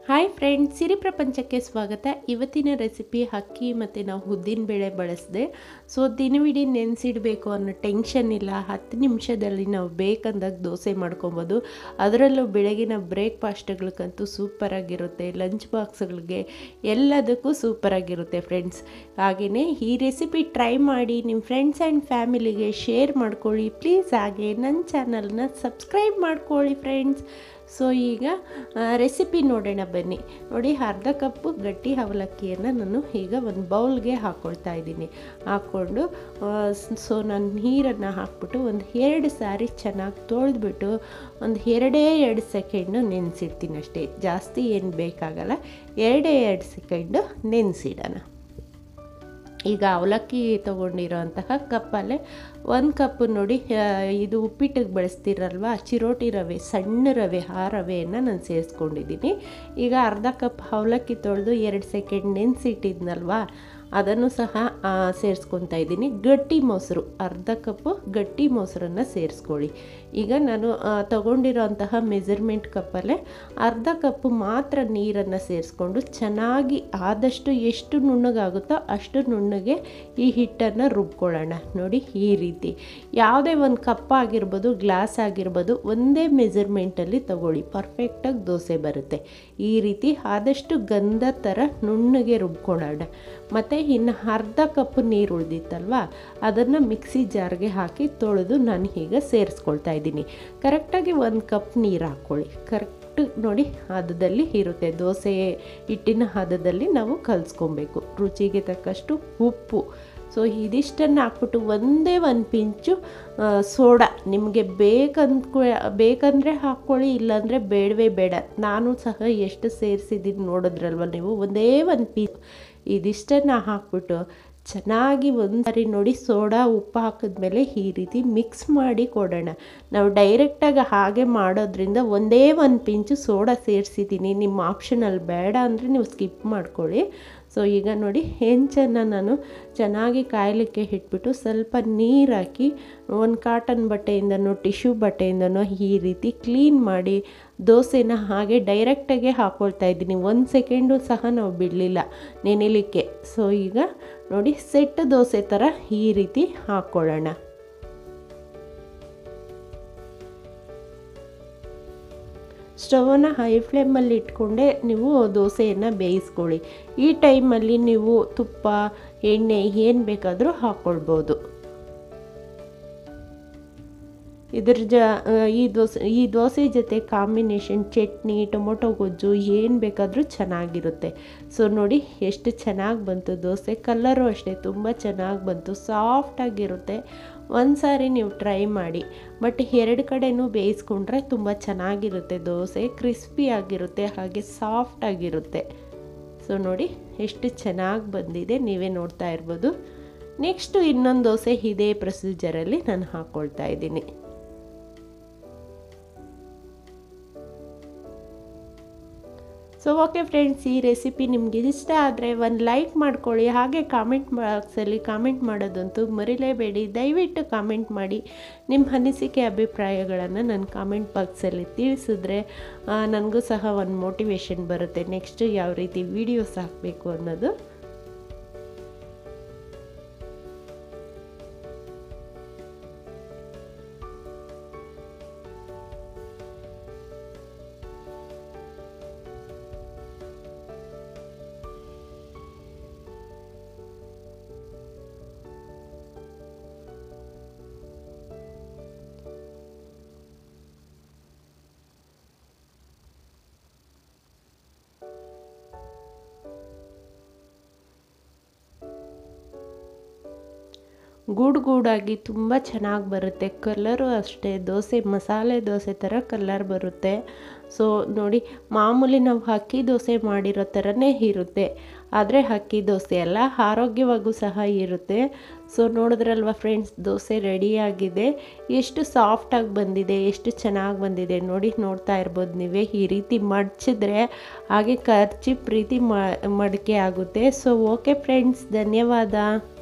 hi friends ಸಿರಿ ಪ್ರಪಂಚಕ್ಕೆ ಸ್ವಾಗತ ಇವತ್ತಿನ ರೆಸಿಪಿ ಅಕ್ಕಿ ಮತ್ತು ನಾವು ಉದ್ದಿನ ಬೇಳೆ ಬಳಸಿದೆ ಸೊ ದಿನವಿಡೀ ನೆನೆಸಿಡಬೇಕು ಅನ್ನೋ ಟೆನ್ಷನ್ ಇಲ್ಲ ಹತ್ತು ನಿಮಿಷದಲ್ಲಿ ನಾವು ಬೇಕಂದಾಗ ದೋಸೆ ಮಾಡ್ಕೊಬೋದು ಅದರಲ್ಲೂ ಬೆಳಗಿನ ಬ್ರೇಕ್ಫಾಸ್ಟ್ಗಳಿಗಂತೂ ಸೂಪರಾಗಿರುತ್ತೆ ಲಂಚ್ ಬಾಕ್ಸ್ಗಳಿಗೆ ಎಲ್ಲದಕ್ಕೂ ಸೂಪರಾಗಿರುತ್ತೆ ಫ್ರೆಂಡ್ಸ್ ಹಾಗೆಯೇ ಈ ರೆಸಿಪಿ ಟ್ರೈ ಮಾಡಿ ನಿಮ್ಮ ಫ್ರೆಂಡ್ಸ್ ಆ್ಯಂಡ್ ಫ್ಯಾಮಿಲಿಗೆ ಶೇರ್ ಮಾಡ್ಕೊಳ್ಳಿ ಪ್ಲೀಸ್ ಹಾಗೆ ನನ್ನ ಚಾನಲ್ನ ಸಬ್ಸ್ಕ್ರೈಬ್ ಮಾಡ್ಕೊಳ್ಳಿ ಫ್ರೆಂಡ್ಸ್ ಸೊ ಈಗ ರೆಸಿಪಿ ನೋಡೋಣ ಬನ್ನಿ ನೋಡಿ ಅರ್ಧ ಕಪ್ಪು ಗಟ್ಟಿ ಅವಲಕ್ಕಿಯನ್ನು ನಾನು ಈಗ ಒಂದು ಬೌಲ್ಗೆ ಹಾಕ್ಕೊಳ್ತಾ ಇದ್ದೀನಿ ಹಾಕ್ಕೊಂಡು ಸೊ ನಾನು ನೀರನ್ನು ಹಾಕ್ಬಿಟ್ಟು ಒಂದು ಎರಡು ಸಾರಿ ಚೆನ್ನಾಗಿ ತೊಳೆದ್ಬಿಟ್ಟು ಒಂದು ಎರಡೇ ಎರಡು ಸೆಕೆಂಡು ನೆನೆಸಿಡ್ತೀನಿ ಅಷ್ಟೇ ಜಾಸ್ತಿ ಏನು ಬೇಕಾಗಲ್ಲ ಎರಡೇ ಎರಡು ಸೆಕೆಂಡು ನೆನೆಸಿಡೋಣ ಈಗ ಅವಲಕ್ಕಿ ತೊಗೊಂಡಿರೋಂತಹ ಕಪ್ಪಲ್ಲೇ ಒಂದು ಕಪ್ಪು ನೋಡಿ ಇದು ಉಪ್ಪಿಟ್ಟಿಗೆ ಬಳಸ್ತಿರಲ್ವ ಚಿರೋಟಿ ರವೆ ಸಣ್ಣ ರವೆ ಆ ರವೆಯನ್ನು ನಾನು ಸೇರಿಸ್ಕೊಂಡಿದ್ದೀನಿ ಈಗ ಅರ್ಧ ಕಪ್ ಅವಲಕ್ಕಿ ತೊಳೆದು ಎರಡು ಸೆಕೆಂಡ್ ನೆನೆಸಿಟ್ಟಿದ್ನಲ್ವ ಅದನ್ನು ಸಹ ಸೇರಿಸ್ಕೊತಾ ಇದ್ದೀನಿ ಗಟ್ಟಿ ಮೊಸರು ಅರ್ಧ ಕಪ್ಪು ಗಟ್ಟಿ ಮೊಸರನ್ನು ಸೇರಿಸ್ಕೊಳ್ಳಿ ಈಗ ನಾನು ತಗೊಂಡಿರೋಂತಹ ಮೆಜರ್ಮೆಂಟ್ ಕಪ್ಪಲ್ಲೇ ಅರ್ಧ ಕಪ್ಪು ಮಾತ್ರ ನೀರನ್ನು ಸೇರಿಸ್ಕೊಂಡು ಚೆನ್ನಾಗಿ ಆದಷ್ಟು ಎಷ್ಟು ನುಣ್ಣಗಾಗುತ್ತೋ ಅಷ್ಟು ನುಣ್ಣಗೆ ಈ ಹಿಟ್ಟನ್ನು ರುಬ್ಕೊಳ್ಳೋಣ ನೋಡಿ ಈ ರೀತಿ ಯಾವುದೇ ಒಂದು ಕಪ್ ಆಗಿರ್ಬೋದು ಗ್ಲಾಸ್ ಆಗಿರ್ಬೋದು ಒಂದೇ ಮೆಜರ್ಮೆಂಟಲ್ಲಿ ತಗೊಳ್ಳಿ ಪರ್ಫೆಕ್ಟಾಗಿ ದೋಸೆ ಬರುತ್ತೆ ಈ ರೀತಿ ಆದಷ್ಟು ಗಂಧ ಥರ ನುಣ್ಣಗೆ ರುಬ್ಕೊಳ್ಳೋಣ ಮತ್ತು ಇನ್ನು ಅರ್ಧ ಕಪ್ ನೀರು ಉಳಿದಿತ್ತಲ್ವ ಅದನ್ನು ಮಿಕ್ಸಿ ಜಾರ್ಗೆ ಹಾಕಿ ತೊಳೆದು ನಾನು ಈಗ ಸೇರಿಸ್ಕೊಳ್ತಾ ಇದ್ದೀನಿ ಕರೆಕ್ಟಾಗಿ ಒಂದು ಕಪ್ ನೀರು ಹಾಕ್ಕೊಳ್ಳಿ ಕರೆಕ್ಟ್ ನೋಡಿ ಹದದಲ್ಲಿ ಇರುತ್ತೆ ದೋಸೆ ಹಿಟ್ಟಿನ ಹದದಲ್ಲಿ ನಾವು ಕಲಿಸ್ಕೊಬೇಕು ರುಚಿಗೆ ತಕ್ಕಷ್ಟು ಉಪ್ಪು ಸೊ ಇದಿಷ್ಟನ್ನು ಹಾಕ್ಬಿಟ್ಟು ಒಂದೇ ಒಂದು ಪಿಂಚು ಸೋಡಾ ನಿಮಗೆ ಬೇಕಂದ್ಕೊ ಬೇಕಂದರೆ ಹಾಕ್ಕೊಳ್ಳಿ ಇಲ್ಲಾಂದರೆ ಬೇಡವೇ ಬೇಡ ನಾನು ಸಹ ಎಷ್ಟು ಸೇರಿಸಿದ್ದೀನಿ ನೋಡಿದ್ರಲ್ವ ನೀವು ಒಂದೇ ಒಂದು ಪೀ ಇದಿಷ್ಟನ್ನು ಹಾಕ್ಬಿಟ್ಟು ಚೆನ್ನಾಗಿ ಒಂದು ಸಾರಿ ನೋಡಿ ಸೋಡಾ ಉಪ್ಪು ಹಾಕಿದ್ಮೇಲೆ ಈ ರೀತಿ ಮಿಕ್ಸ್ ಮಾಡಿ ಕೊಡೋಣ ನಾವು ಡೈರೆಕ್ಟಾಗಿ ಹಾಗೆ ಮಾಡೋದ್ರಿಂದ ಒಂದೇ ಒಂದು ಪಿಂಚು ಸೋಡಾ ಸೇರಿಸಿದ್ದೀನಿ ನಿಮ್ಮ ಆಪ್ಷನಲ್ಲಿ ಬೇಡ ಅಂದರೆ ನೀವು ಸ್ಕಿಪ್ ಮಾಡ್ಕೊಳ್ಳಿ ಸೊ ಈಗ ನೋಡಿ ಹೆಂಚನ್ನು ನಾನು ಚೆನ್ನಾಗಿ ಕಾಯಲಿಕ್ಕೆ ಇಟ್ಬಿಟ್ಟು ಸ್ವಲ್ಪ ನೀರು ಹಾಕಿ ಒಂದು ಕಾಟನ್ ಬಟ್ಟೆಯಿಂದನೋ ಟಿಶ್ಯೂ ಬಟ್ಟೆಯಿಂದನೋ ಈ ರೀತಿ ಕ್ಲೀನ್ ಮಾಡಿ ದೋಸೆನ ಹಾಗೆ ಡೈರೆಕ್ಟಾಗೆ ಹಾಕ್ಕೊಳ್ತಾ ಇದ್ದೀನಿ ಒಂದು ಸೆಕೆಂಡು ಸಹ ನಾವು ಬಿಡಲಿಲ್ಲ ನೆನೆಲಿಕ್ಕೆ ಸೊ ಈಗ ನೋಡಿ ಸೆಟ್ ದೋಸೆ ಥರ ಈ ರೀತಿ ಹಾಕ್ಕೊಳ್ಳೋಣ ಸ್ಟವನ್ನು ಹೈ ಫ್ಲೇಮಲ್ಲಿ ಇಟ್ಕೊಂಡೆ ನೀವು ದೋಸೆಯನ್ನು ಬೇಯಿಸ್ಕೊಳ್ಳಿ ಈ ಟೈಮಲ್ಲಿ ನೀವು ತುಪ್ಪ ಎಣ್ಣೆ ಏನು ಬೇಕಾದರೂ ಹಾಕ್ಕೊಳ್ಬೋದು ಇದ್ರ ಜ ಈ ದೋಸೆ ಈ ದೋಸೆ ಜೊತೆ ಕಾಂಬಿನೇಷನ್ ಚಟ್ನಿ ಟೊಮೊಟೊ ಗೊಜ್ಜು ಏನು ಬೇಕಾದರೂ ಚೆನ್ನಾಗಿರುತ್ತೆ ಸೊ ನೋಡಿ ಎಷ್ಟು ಚೆನ್ನಾಗಿ ಬಂತು ದೋಸೆ ಕಲ್ಲರು ಅಷ್ಟೇ ತುಂಬ ಚೆನ್ನಾಗಿ ಬಂತು ಸಾಫ್ಟಾಗಿರುತ್ತೆ ಒಂದು ಸಾರಿ ನೀವು ಟ್ರೈ ಮಾಡಿ ಬಟ್ ಎರಡು ಕಡೆನೂ ಬೇಯಿಸ್ಕೊಂಡ್ರೆ ತುಂಬ ಚೆನ್ನಾಗಿರುತ್ತೆ ದೋಸೆ ಕ್ರಿಸ್ಪಿ ಆಗಿರುತ್ತೆ ಹಾಗೆ ಸಾಫ್ಟಾಗಿರುತ್ತೆ ಸೊ ನೋಡಿ ಎಷ್ಟು ಚೆನ್ನಾಗಿ ಬಂದಿದೆ ನೀವೇ ನೋಡ್ತಾ ಇರ್ಬೋದು ನೆಕ್ಸ್ಟು ಇನ್ನೊಂದು ದೋಸೆ ಇದೇ ಪ್ರೊಸೀಜರಲ್ಲಿ ನಾನು ಹಾಕ್ಕೊಳ್ತಾ ಇದ್ದೀನಿ ಸೊ ಓಕೆ ಫ್ರೆಂಡ್ಸ್ ಈ ರೆಸಿಪಿ ನಿಮ್ಗೆ ಇಷ್ಟ ಆದರೆ ಒಂದು ಲೈಕ್ ಮಾಡ್ಕೊಳ್ಳಿ ಹಾಗೆ ಕಾಮೆಂಟ್ ಬಾಕ್ಸಲ್ಲಿ ಕಾಮೆಂಟ್ ಮಾಡೋದಂತೂ ಮರಿಲೇಬೇಡಿ ದಯವಿಟ್ಟು ಕಾಮೆಂಟ್ ಮಾಡಿ ನಿಮ್ಮ ಅನಿಸಿಕೆ ಅಭಿಪ್ರಾಯಗಳನ್ನು ನನ್ನ ಕಾಮೆಂಟ್ ಬಾಕ್ಸಲ್ಲಿ ತಿಳಿಸಿದ್ರೆ ನನಗೂ ಸಹ ಒಂದು ಮೋಟಿವೇಶನ್ ಬರುತ್ತೆ ನೆಕ್ಸ್ಟು ಯಾವ ರೀತಿ ವೀಡಿಯೋಸ್ ಹಾಕಬೇಕು ಅನ್ನೋದು ಗೂಡು ಗೂಡಾಗಿ ತುಂಬ ಚೆನ್ನಾಗಿ ಬರುತ್ತೆ ಕಲರು ಅಷ್ಟೇ ದೋಸೆ ಮಸಾಲೆ ದೋಸೆ ಥರ ಕಲರ್ ಬರುತ್ತೆ ಸೊ ನೋಡಿ ಮಾಮೂಲಿ ನಾವು ಅಕ್ಕಿ ದೋಸೆ ಮಾಡಿರೋ ಥರನೇ ಇರುತ್ತೆ ಆದರೆ ಅಕ್ಕಿ ದೋಸೆ ಅಲ್ಲ ಆರೋಗ್ಯವಾಗೂ ಸಹ ಇರುತ್ತೆ ಸೊ ನೋಡಿದ್ರಲ್ವ ಫ್ರೆಂಡ್ಸ್ ದೋಸೆ ರೆಡಿಯಾಗಿದೆ ಎಷ್ಟು ಸಾಫ್ಟಾಗಿ ಬಂದಿದೆ ಎಷ್ಟು ಚೆನ್ನಾಗಿ ಬಂದಿದೆ ನೋಡಿ ನೋಡ್ತಾ ಇರ್ಬೋದು ನೀವೇ ಈ ರೀತಿ ಮಡಚಿದ್ರೆ ಹಾಗೆ ಖರ್ಚಿ ಪ್ರೀತಿ ಮಡಿಕೆ ಆಗುತ್ತೆ ಸೊ ಓಕೆ ಫ್ರೆಂಡ್ಸ್ ಧನ್ಯವಾದ